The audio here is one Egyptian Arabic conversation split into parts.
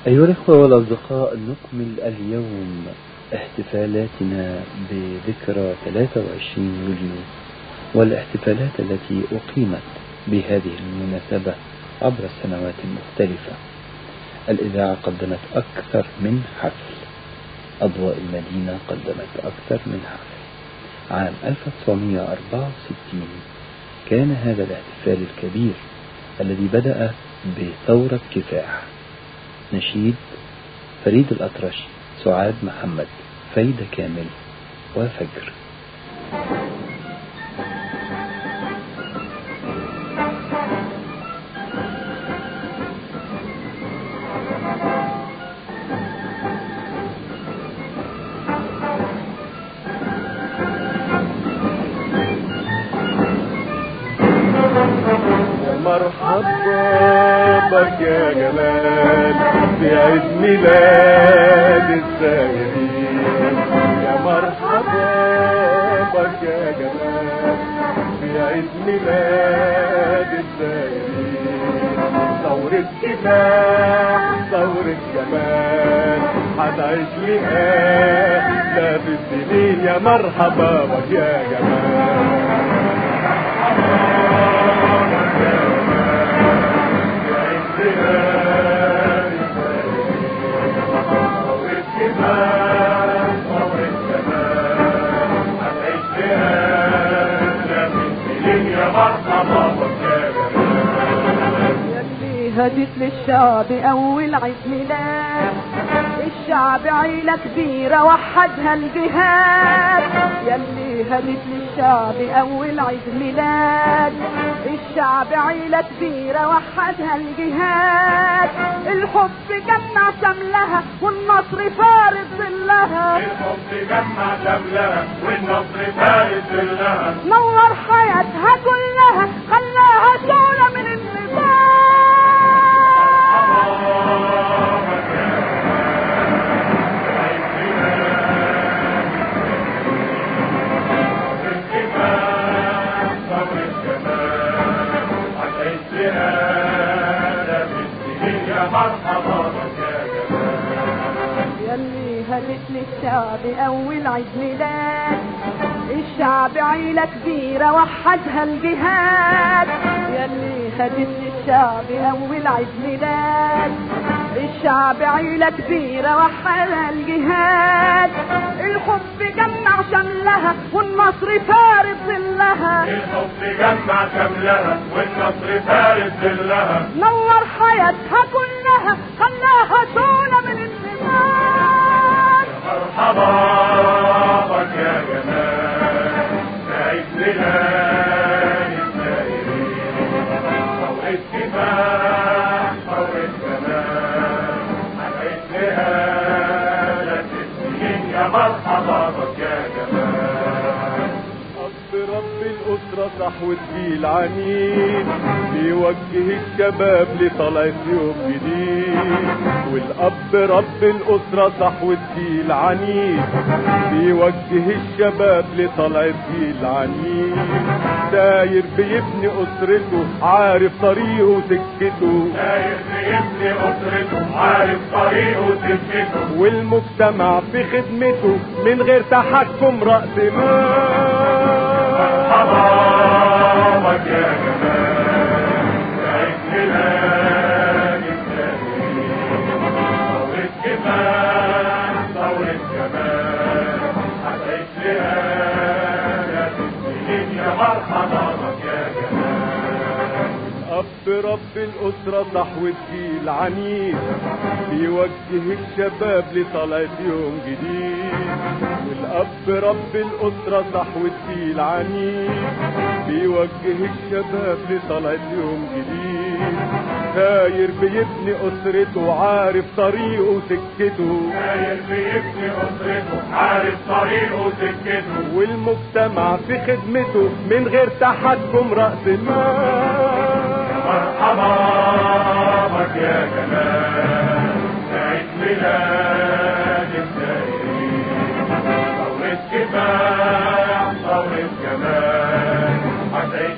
أيها الإخوة والأصدقاء نكمل اليوم احتفالاتنا بذكرى 23 يوليو والاحتفالات التي أقيمت بهذه المناسبة عبر السنوات المختلفة الإذاعة قدمت أكثر من حفل أضواء المدينة قدمت أكثر من حفل عام 1964 كان هذا الاحتفال الكبير الذي بدأ بثورة كفاح نشيد فريد الأطرش سعاد محمد فايدة كامل وفجر مرحبا بك يا جمال في عيد ميلاد السائرين يا مرحبا بك يا جمال في عيد ميلاد السائرين ثورة كفاح ثورة جمال هتعيش لآلاف السنين يا مرحبا بك يا جمال يلي هديت للشعب اول عيد ميلاد الشعب عيلة كبيرة وحدها الجهاد يلي هديت للشعب اول عيد ميلاد الشعب عيلة كبيرة وحدها الجهاد الحب جمع شملها والنصر فارس ظلها الحب جمع شملها والنصر فارس لها نور حياتها كلها خلاها شعلة من النظام يلي هدت للشعب اول عيد ميلاد الشعب عيلة كبيرة وحدها الجهاد يلي هدت للشعب اول عيد ميلاد الشعب عيلة كبيرة وحدها الجهاد الحب جمع شملها والنصر فارس ظلها الحب جمع شملها والنصر فارس لها نور حياتها كلها خلاها شعلة من النظام مرحبا بك يا جمال عيد ميلاد السائرين ثورة كفاح ثورة جمال هنعيش لهالة السنين يا مرحبا بك يا جمال أب رب الأسرة صحوة جيل عنيد بيوجه الشباب لطلعة يوم جديد والأب رب الأسرة صحوة جيل عنيد بيوجه الشباب لطلعة جيل عنيد داير بيبني أسرته عارف طريقه وسكته داير بيبني أسرته عارف طريقه وسكته والمجتمع في خدمته من غير تحكم رأس مال مرحبا بك يا جمال عيد ميلاد السائرين ثورة كفاح ثورة جمال هتعيش لآلاف السنين يا مرحبا بك يا جمال أب رب الأسرة صحوة جيل عنيد بيوجه الشباب لطلعة يوم جديد والأب رب الأسرة صحوة جيل عنيد بيوجه الشباب لطلعة يوم جديد داير بيبني أسرته عارف طريقه وسكته داير بيبني أسرته عارف طريقه وسكته والمجتمع في خدمته من غير تحكم رأس المال مرحبا بك يا جمال عيد ميلاد السائرين ثورة كفاح ثورة جمال هتعيش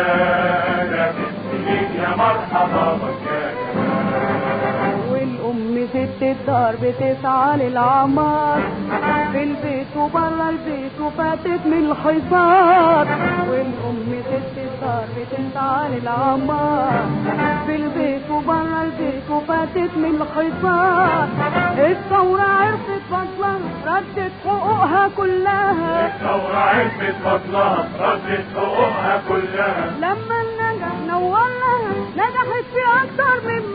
لها في السنين يا مرحبا بك يا جمال والام ست الدار بتسعى للعمار في البيت وبره البيت وفاتت من الحصار والأم ست الدار بتسعى للعمار في البيت وبره البيت وفاتت من الحصار الثورة عرفت فضلها ردت حقوقها كلها الثورة عرفت فضلها ردت حقوقها كلها لما النجح نورها نجحت في أكتر من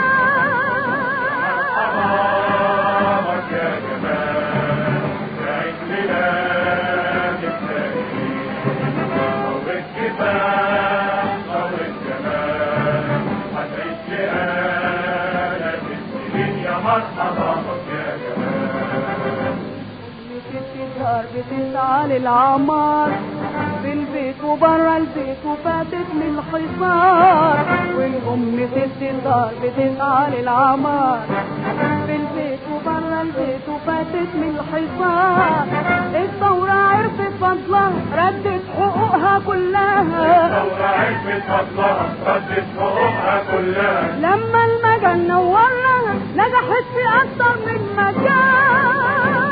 مكان مرحبا يا جمال سعيد ميلاد التاريخ ثورة كفاح ثورة جمال هتعيش لآلاف السنين يا مرحبا يا جمال ست الدار بتسعى للعمار في البيت وبره البيت وفاتت من الحصار والأم ست الدار بتسعى للعمار في البيت وبره البيت وفاتت من الحصار الثورة عرفت فضلها ردت حقوقها كلها الثورة عرفت فضلها ردت حقوقها كلها لما المجال نورها نجحت في أكتر من مكان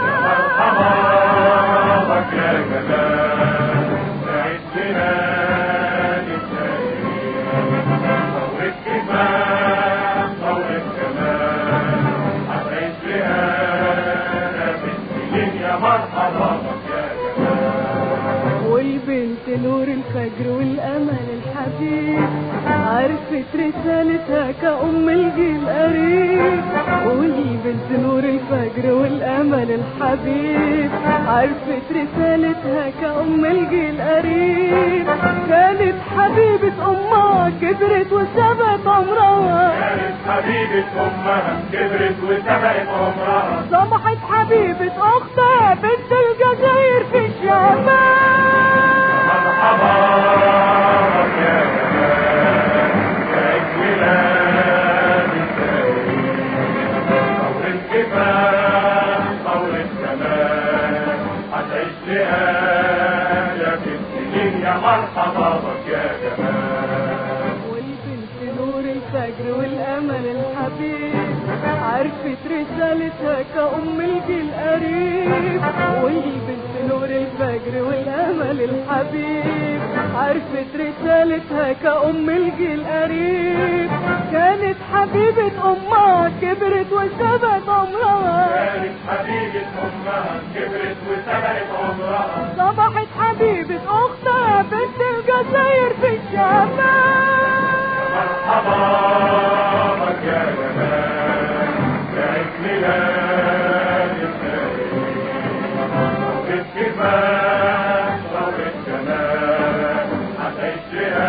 مرحبا يا جمال سعيد ميلاد التاريخ ثورة كفاح ثورة جمال هتعيش لآلاف السنين يا مرحبا يا جمال والبنت نور الفجر والامل الحبيب عرفت رسالتها كأم الجيل قريب والبنت نور الفجر والامل الحبيب عرفت رسالتها كأم الجيل قريب كانت حبيبة امها كبرت وسبت عمرها كانت حبيبة أمها كبرت وسبقت عمرها صبحت حبيبة اختها بنت الجزائر في الشمال مرحبا يا جمال سعيد ميلاد التاريخ ثورة كفاح ثورة جمال هتعيش لآلاف السنين يا مرحبا يا جمال والبنت نور الفجر والامل الحبيب عرفت رسالتها كأم الجيل قريب والبنت نور الفجر والامل الحبيب عرفت رسالتها كأم الجيل قريب كانت حبيبة امها كبرت وسبت عمرها كانت حبيبة أمها كبرت وسبقت عمرها صبحت حبيبة اختها بنت الجزائر في الشمال مرحبا يا جمال سعيد ميلاد التاريخ ثورة كفاح ثورة جمال هتعيش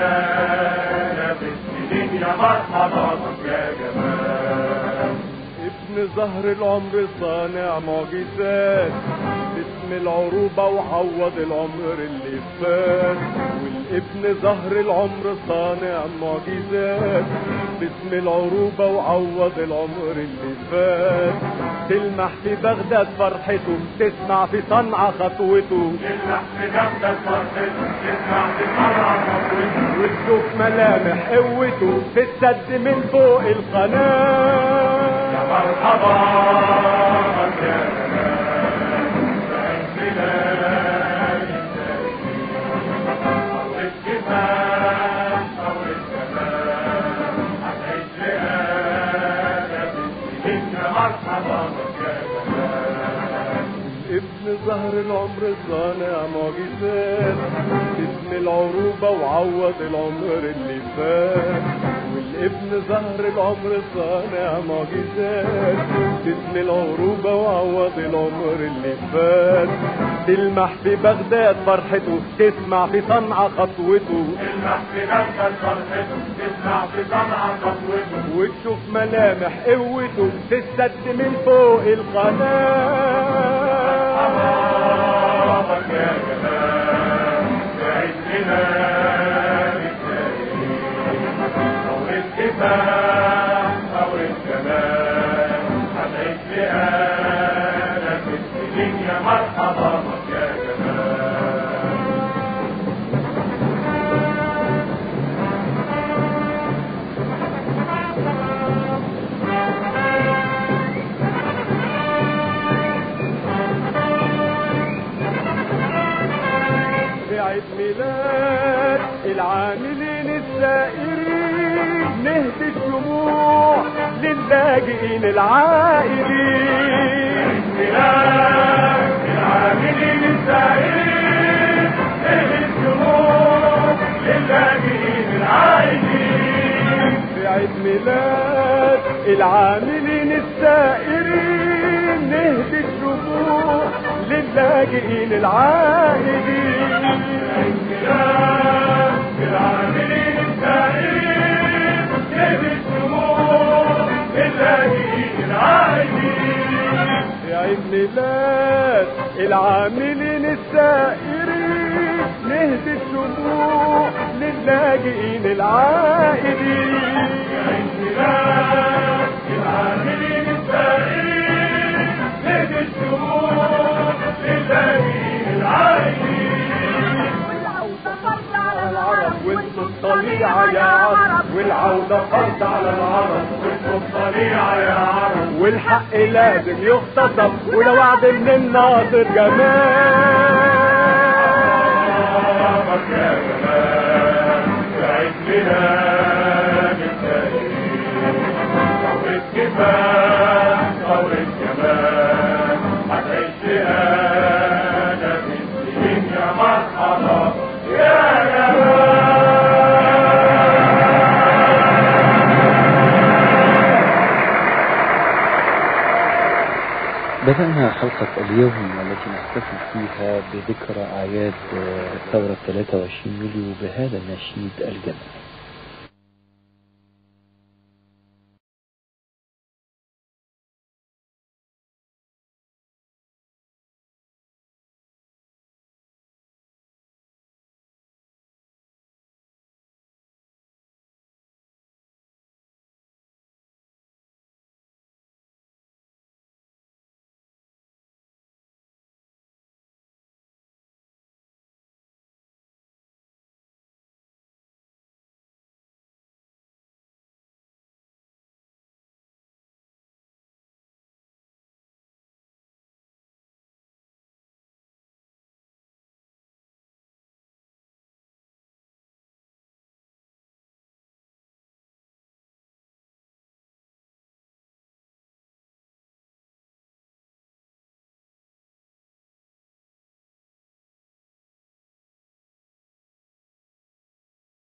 لآلاف السنين يا مرحبا يا جمال ابن زهر العمر صانع معجزات باسم العروبة وعوض العمر اللي فات والابن زهر العمر صانع معجزات باسم العروبة وعوض العمر اللي فات تلمح في بغداد فرحته تسمع في صنعاء خطوته تلمح في جنبك فرحته تسمع في صنعاء خطوته وتشوف ملامح قوته تتسد من فوق يا القناة مرحبا يا جمال سعيد ميلاد التاريخ ثورة كفاح ثورة جمال هتعيش لآلاف السنين يا مرحبا يا جمال ابن زهر العمر صانع معجزات باسم العروبة وعوض العمر اللي فات والابن زهر العمر صانع معجزات باسم العروبة وعوض العمر اللي فات تلمح في بغداد فرحته تسمع في صنعاء خطوته تلمح في جنبك فرحته تسمع في صنعاء خطوته وتشوف ملامح قوته تسد من فوق القناة مرحبا يا جمال سعيد ميلاد التاريخ ثورة كفاح ثورة جمال هتعيش لآلاف السنين يا مرحبا يا جمال للاجئين العائلين ميلاد العاملين السائرين الجمهور للاجئين العائلين في عيد ميلاد العاملين السائرين نهدي الشموع للاجئين العائلين ميلاد العاملين السائرين نبي الشموع للاجئين العائلين في عيد ميلاد العاملين السائرين نهدي الشموع للاجئين العائلين ميلاد العاملين السائرين نبي الشموع للاجئين العائلين والعودة فرض على العرب وانتوا الطليعة يا عرب والعودة فرض على العرب وانتوا الطليعة يا عرب والحق لازم يغتصب وده وعد من الناصر جمال يا جمال سعيد ميلاد السائرين ثورة كفاح ثورة جمال هتعيش شهادة من سنين يا مرحبا يا جمال بدأنا حلقة اليوم والتي نحتفل فيها بذكرى أعياد آه، ثورة 23 يوليو بهذا النشيد الجميل